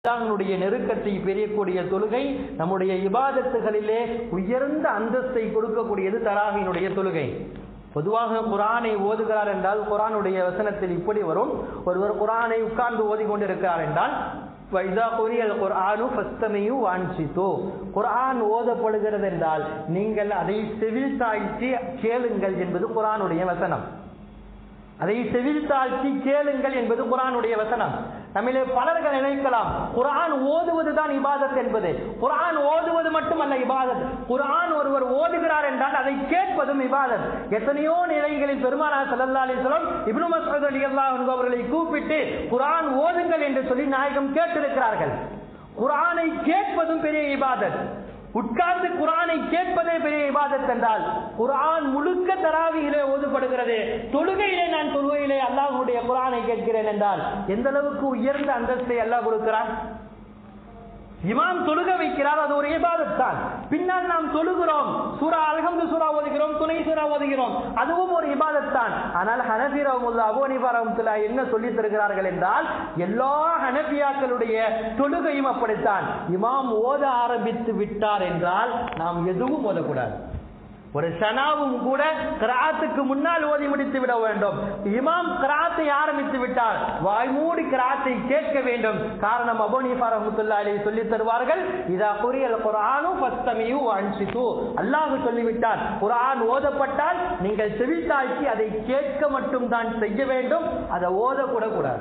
அல்லாஹ்வினுடைய நெருக்கத்தை பெரியக்கூடிய தொழுகை நம்முடைய இபாதத்துகளிலே உயர்ந்த அந்தஸ்தை கொடுக்கக்கூடியது தராவினுடைய தொழுகை பொதுவாக குரானை ஓதுகிறார் என்றால் குரானுடைய வசனத்தில் இப்படி வரும் ஒருவர் குரானை உட்கார்ந்து ஓதிக்கொண்டிருக்கிறார் என்றால் வைதா குரியல் குர்ஆனு ஃபஸ்தமியு வாஞ்சித்தோ குர்ஆன் ஓதப்படுகிறது என்றால் நீங்கள் அதை செவில் தாழ்த்தி கேளுங்கள் என்பது குர்ஆனுடைய வசனம் அதை செவில் தாழ்த்தி கேளுங்கள் என்பது குரானுடைய வசனம் நம்மிலே பலர்கள் நினைக்கலாம் குரான் ஓதுவது தான் இபாதத் என்பது குரான் ஓதுவது மட்டுமல்ல இபாதத் குரான் ஒருவர் ஓதுகிறார் என்றால் அதை கேட்பதும் இபாதத் எத்தனையோ நிலைகளில் பெருமானா சல்லல்லா அலிஸ்லாம் இப்னு மஸ்ஊத் ரலியல்லாஹு அன்ஹு அவர்களை கூப்பிட்டு குரான் ஓதுங்கள் என்று சொல்லி நாயகம் கேட்டிருக்கிறார்கள் குரானை கேட்பதும் பெரிய இபாதத் உட்கார்ந்து குரானை கேட்பதே பெரிய இபாதத் என்றால் குரான் முழுக்க தராவியிலே ஓதுப்படுகிறது தொழுகையிலே நான் தொழுகையிலே அல்லாஹ்வுடைய குரானை கேட்கிறேன் என்றால் எந்த அளவுக்கு உயர்ந்த அந்தஸ்தை அல்லாஹ் கொடுக்கிறான் இமாம் தொழுக வைக்கிறார் அது ஒரு இபாதத் தான் பின்னால் நாம் தொழுகிறோம் சூரா அல்ஹம்து சூரா ஓதுகிறோம் துணை சூரா ஓதுகிறோம் அதுவும் ஒரு இபாதத் தான் ஆனால் ஹனபி ரஹமுல்லா அபு ஹனீஃபா ரஹ்மத்துல்லா என்ன சொல்லி தருகிறார்கள் என்றால் எல்லா ஹனபியாக்களுடைய தொழுகையும் அப்படித்தான் இமாம் ஓத ஆரம்பித்து விட்டார் என்றால் நாம் எதுவும் ஓதக்கூடாது ஒரு சனாவும் கூட கிராத்துக்கு முன்னால் ஓதி முடித்து விட வேண்டும் இமாம் கிராத்தை ஆரம்பித்து விட்டார் வாய்மூடி கிராத்தை கேட்க வேண்டும் காரணம் அபோனிஃபா ரஹமத்துல்லா அலி சொல்லி தருவார்கள் இதா குரியல் குரானும் பஸ்தமியும் அன்சித்து அல்லாஹ் சொல்லிவிட்டார் குரான் ஓதப்பட்டால் நீங்கள் செவித்தாக்கி அதை கேட்க மட்டும் தான் செய்ய வேண்டும் அதை ஓதக்கூட கூடாது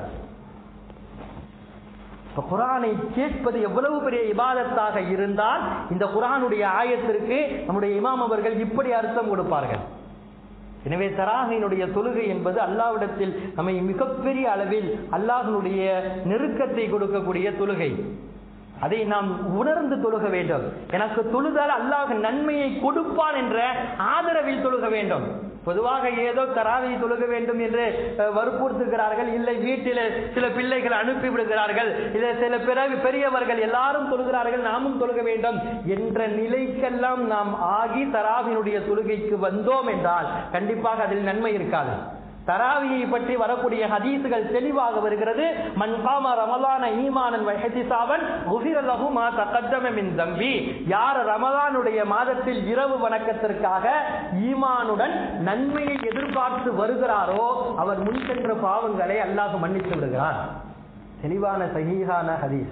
குரானை கேட்பது எவ்வளவு பெரிய இபாதத்தாக இருந்தால் இந்த குரானுடைய ஆயத்திற்கு நம்முடைய இமாம் அவர்கள் இப்படி அர்த்தம் கொடுப்பார்கள் எனவே தராகினுடைய தொழுகை என்பது அல்லாவிடத்தில் நம்மை மிகப்பெரிய அளவில் அல்லாஹனுடைய நெருக்கத்தை கொடுக்கக்கூடிய தொழுகை அதை நாம் உணர்ந்து தொழுக வேண்டும் எனக்கு தொழுதால் அல்லாஹ் நன்மையை கொடுப்பான் என்ற ஆதரவில் தொழுக வேண்டும் பொதுவாக ஏதோ தராவை தொழுக வேண்டும் என்று வற்புறுத்துகிறார்கள் இல்லை வீட்டில் சில பிள்ளைகள் அனுப்பி விடுகிறார்கள் இல்லை சில பிறகு பெரியவர்கள் எல்லாரும் தொழுகிறார்கள் நாமும் தொழுக வேண்டும் என்ற நிலைக்கெல்லாம் நாம் ஆகி தராவினுடைய தொழுகைக்கு வந்தோம் என்றால் கண்டிப்பாக அதில் நன்மை இருக்காது தராவியை பற்றி வரக்கூடிய ஹதீசுகள் தெளிவாக வருகிறது மன்காம ரமலான ஈமானன் வஹதிசாவன் குஃபிரலஹு மா தகத்தம மின் தம்பி யார் ரமலானுடைய மாதத்தில் இரவு வணக்கத்திற்காக ஈமானுடன் நன்மையை எதிர்பார்த்து வருகிறாரோ அவர் முன் சென்ற பாவங்களை அல்லாஹ் மன்னித்து விடுகிறார் தெளிவான சஹீஹான ஹதீஸ்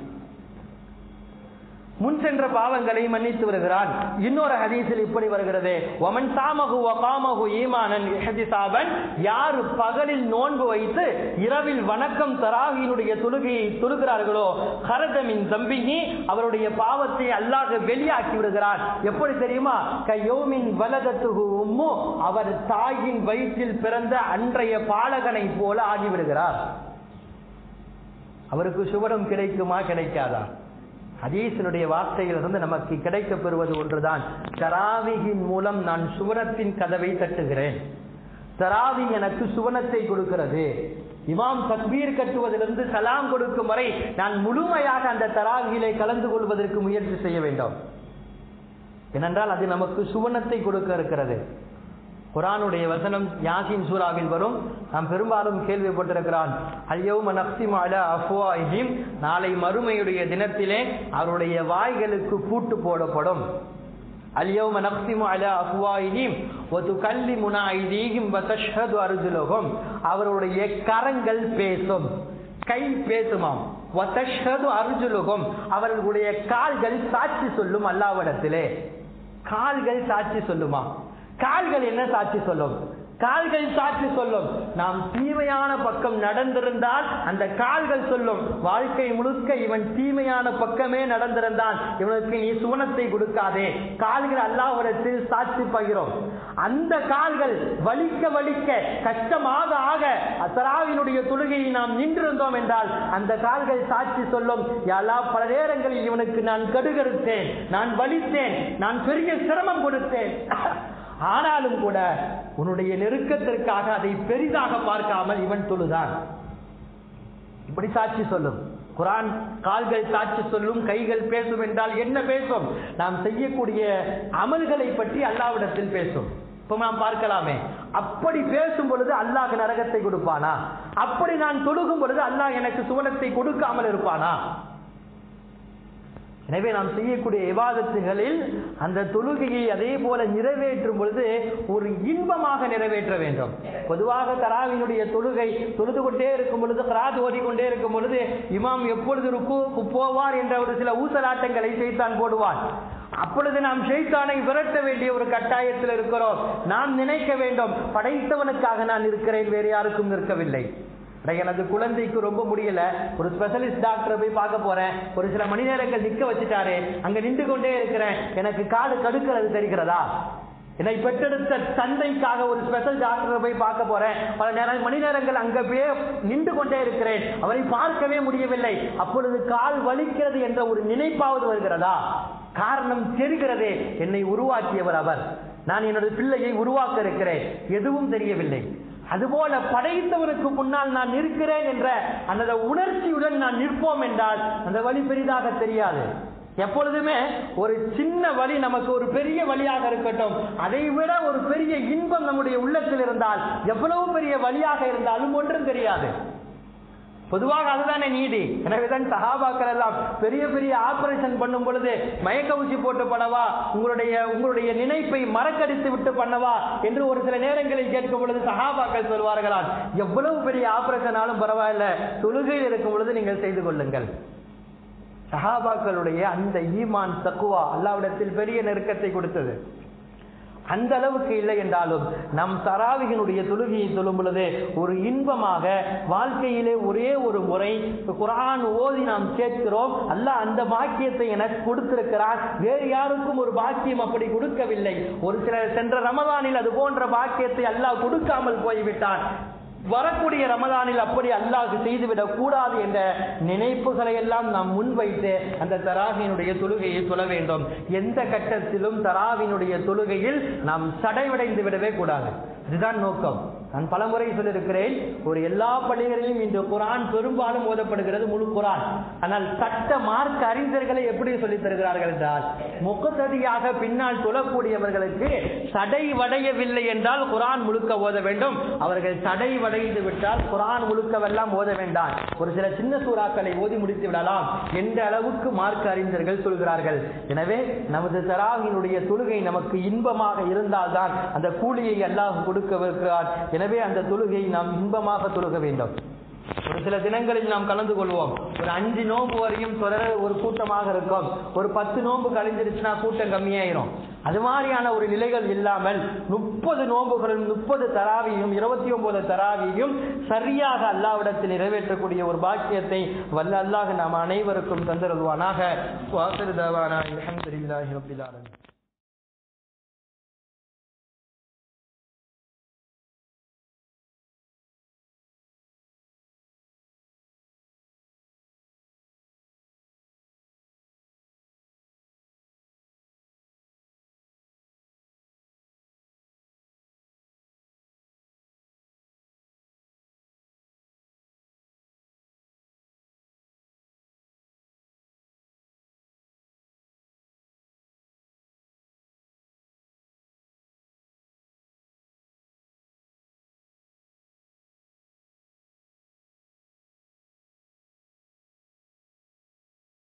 முன் சென்ற பாவங்களை மன்னித்து வருகிறான் இன்னொரு ஹதீஸில் இப்படி வருகிறது ஒமன் சாமகு வகாமகு ஈமானன் இஹதிசாபன் யார் பகலில் நோன்பு வைத்து இரவில் வணக்கம் தராகியினுடைய தொழுகையை தொழுகிறார்களோ ஹரதமின் தம்பிகி அவருடைய பாவத்தை அல்லாஹ் வெளியாக்கி விடுகிறார் எப்படி தெரியுமா கையோமின் வலதத்துகு உம்மு அவர் தாயின் வயிற்றில் பிறந்த அன்றைய பாலகனை போல ஆகிவிடுகிறார் அவருக்கு சுவனம் கிடைக்குமா கிடைக்காதா ஹதீசனுடைய வார்த்தையிலிருந்து நமக்கு கிடைக்கப் பெறுவது ஒன்றுதான் தராவிகின் மூலம் நான் சுவனத்தின் கதவை தட்டுகிறேன் தராவி எனக்கு சுவனத்தை கொடுக்கிறது இமாம் தக்பீர் கட்டுவதிலிருந்து சலாம் கொடுக்கும் வரை நான் முழுமையாக அந்த தராவியிலே கலந்து கொள்வதற்கு முயற்சி செய்ய வேண்டும் ஏனென்றால் அது நமக்கு சுவனத்தை கொடுக்க இருக்கிறது குரானுடைய வசனம் யாசின் சூராவில் வரும் நாம் பெரும்பாலும் கேள்விப்பட்டிருக்கிறான் ஐயோம நப்சிம் அல அஃப்வாஹிம் நாளை மறுமையுடைய தினத்திலே அவருடைய வாய்களுக்கு பூட்டு போடப்படும் அல்யோம நப்சிமு அல அஃப்வாஹிம் ஒத்து கல்லி முனாயிதீகும் வதஷ்ஹது அர்ஜுலகும் அவருடைய கரங்கள் பேசும் கை பேசுமாம் வதஷ்ஹது அர்ஜுலுகும் அவர்களுடைய கால்கள் சாட்சி சொல்லும் அல்லாவிடத்திலே கால்கள் சாட்சி சொல்லுமா கால்கள் என்ன சாட்சி சொல்லும் கால்கள் சாட்சி சொல்லும் நாம் தீமையான பக்கம் நடந்திருந்தால் அந்த கால்கள் சொல்லும் வாழ்க்கை முழுக்க இவன் தீமையான பக்கமே நடந்திருந்தான் இவனுக்கு நீ சுவனத்தை கொடுக்காதே கால்கள் அல்லாவிடத்தில் சாட்சி பகிறோம் அந்த கால்கள் வலிக்க வலிக்க கஷ்டமாக ஆக அசராவினுடைய தொழுகையை நாம் நின்றிருந்தோம் என்றால் அந்த கால்கள் சாட்சி சொல்லும் எல்லா பல நேரங்களில் இவனுக்கு நான் கடுகறுத்தேன் நான் வலித்தேன் நான் பெரிய சிரமம் கொடுத்தேன் ஆனாலும் கூட உன்னுடைய நெருக்கத்திற்காக அதை பெரிதாக பார்க்காமல் இவன் தொழுதான் இப்படி சாட்சி சொல்லும் குரான் கால்கள் சாட்சி சொல்லும் கைகள் பேசும் என்றால் என்ன பேசும் நாம் செய்யக்கூடிய அமல்களை பற்றி அல்லாவிடத்தில் பேசும் இப்ப நாம் பார்க்கலாமே அப்படி பேசும் பொழுது அல்லாஹ் நரகத்தை கொடுப்பானா அப்படி நான் தொழுகும் பொழுது அல்லாஹ் எனக்கு சுவனத்தை கொடுக்காமல் இருப்பானா எனவே நாம் செய்யக்கூடிய இபாதத்துகளில் அந்த தொழுகையை அதே போல நிறைவேற்றும் பொழுது ஒரு இன்பமாக நிறைவேற்ற வேண்டும் பொதுவாக தராவினுடைய தொழுகை தொழுது கொண்டே இருக்கும் பொழுது கிராத் ஓடிக்கொண்டே இருக்கும் பொழுது இமாம் எப்பொழுது ருக்கு போவார் என்ற ஒரு சில ஊசலாட்டங்களை செய்தான் போடுவான் அப்பொழுது நாம் ஷைத்தானை விரட்ட வேண்டிய ஒரு கட்டாயத்தில் இருக்கிறோம் நாம் நினைக்க வேண்டும் படைத்தவனுக்காக நான் இருக்கிறேன் வேறு யாருக்கும் நிற்கவில்லை அட, எனது குழந்தைக்கு ரொம்ப முடியல ஒரு ஸ்பெஷலிஸ்ட் டாக்டரை போய் பார்க்க போறேன் ஒரு சில மணி நேரங்கள் நிக்க வச்சுட்டாரு அங்க நின்று கொண்டே இருக்கிறேன் எனக்கு காடு கடுக்கிறது தெரிகிறதா என்னை பெற்றெடுத்த தந்தைக்காக ஒரு ஸ்பெஷல் டாக்டரை போய் பார்க்க போறேன் பல நேரம் மணி நேரங்கள் அங்க போய் நின்று கொண்டே இருக்கிறேன் அவரை பார்க்கவே முடியவில்லை அப்பொழுது கால் வலிக்கிறது என்ற ஒரு நினைப்பாவது வருகிறதா காரணம் தெரிகிறதே என்னை உருவாக்கியவர் அவர் நான் எனது பிள்ளையை உருவாக்க இருக்கிறேன் எதுவும் தெரியவில்லை அதுபோல படைத்தவருக்கு முன்னால் நான் இருக்கிறேன் என்ற அந்த உணர்ச்சியுடன் நான் நிற்போம் என்றால் அந்த வழி பெரிதாக தெரியாது எப்பொழுதுமே ஒரு சின்ன வழி நமக்கு ஒரு பெரிய வழியாக இருக்கட்டும் அதை விட ஒரு பெரிய இன்பம் நம்முடைய உள்ளத்தில் இருந்தால் எவ்வளவு பெரிய வழியாக இருந்தாலும் ஒன்றும் தெரியாது பொதுவாக அதுதானே நீதி எனவேதான் சஹாபாக்கள் எல்லாம் பெரிய பெரிய ஆபரேஷன் பண்ணும் பொழுது மயக்க ஊசி போட்டு பண்ணவா உங்களுடைய உங்களுடைய நினைப்பை மறக்கடித்து விட்டு பண்ணவா என்று ஒரு சில நேரங்களில் கேட்கும் பொழுது சஹாபாக்கள் சொல்வார்களாம் எவ்வளவு பெரிய ஆபரேஷனாலும் பரவாயில்ல தொழுகையில் இருக்கும் பொழுது நீங்கள் செய்து கொள்ளுங்கள் சஹாபாக்களுடைய அந்த ஈமான் தக்குவா அல்லாவிடத்தில் பெரிய நெருக்கத்தை கொடுத்தது அந்த அளவுக்கு இல்லை என்றாலும் நம் தராவிகனுடைய தொழுகையை சொல்லும் பொழுது ஒரு இன்பமாக வாழ்க்கையிலே ஒரே ஒரு முறை குரான் ஓதி நாம் கேட்கிறோம் அல்லாஹ் அந்த பாக்கியத்தை எனக்கு கொடுத்திருக்கிறார் வேறு யாருக்கும் ஒரு பாக்கியம் அப்படி கொடுக்கவில்லை ஒரு சில சென்ற ரமதானில் அது போன்ற பாக்கியத்தை அல்லாஹ் கொடுக்காமல் போய்விட்டான் வரக்கூடிய ரமதானில் அப்படி அல்லாஹ் செய்துவிடக் கூடாது என்ற நினைப்புகளை எல்லாம் நாம் முன்வைத்து அந்த தராவினுடைய தொழுகையை சொல்ல வேண்டும் எந்த கட்டத்திலும் தராவினுடைய தொழுகையில் நாம் சடைவடைந்து விடவே கூடாது இதுதான் நோக்கம் நான் பலமுறை சொல்லியிருக்கிறேன் ஒரு எல்லா பள்ளிகளிலும் இந்த குரான் பெரும்பாலும் ஓதப்படுகிறது முழு குரான் ஆனால் சட்ட மார்க்க அறிஞர்களை எப்படி சொல்லித் தருகிறார்கள் என்றால் முகத்ததியாக பின்னால் தொழக்கூடியவர்களுக்கு சடை வடையவில்லை என்றால் குரான் முழுக்க ஓத வேண்டும் அவர்கள் சடை வடைந்து விட்டால் குரான் முழுக்கவெல்லாம் ஓத வேண்டாம் ஒரு சில சின்ன சூறாக்களை ஓதி முடித்து விடலாம் என்ற அளவுக்கு மார்க்க அறிஞர்கள் சொல்கிறார்கள் எனவே நமது தராவினுடைய தொழுகை நமக்கு இன்பமாக இருந்தால்தான் அந்த கூலியை அல்லாஹ் கொடுக்கவிருக்கிறார் எனவே அந்த தொழுகையை நாம் இன்பமாக தொழுக வேண்டும் ஒரு சில தினங்களில் நாம் கலந்து கொள்வோம் ஒரு அஞ்சு நோன்பு வரையும் தொடர ஒரு கூட்டமாக இருக்கும் ஒரு பத்து நோன்பு கழிஞ்சிருச்சுன்னா கூட்டம் கம்மியாயிரும் அது மாதிரியான ஒரு நிலைகள் இல்லாமல் முப்பது நோன்புகளும் முப்பது தராவியும் இருபத்தி ஒன்பது தராவியும் சரியாக அல்லாவிடத்தில் நிறைவேற்றக்கூடிய ஒரு பாக்கியத்தை வல்ல அல்லாஹ் நாம் அனைவருக்கும் தந்திருவானாக வாசல் தவானா அல்ஹம்துலில்லாஹி ரப்பில் ஆலமீன்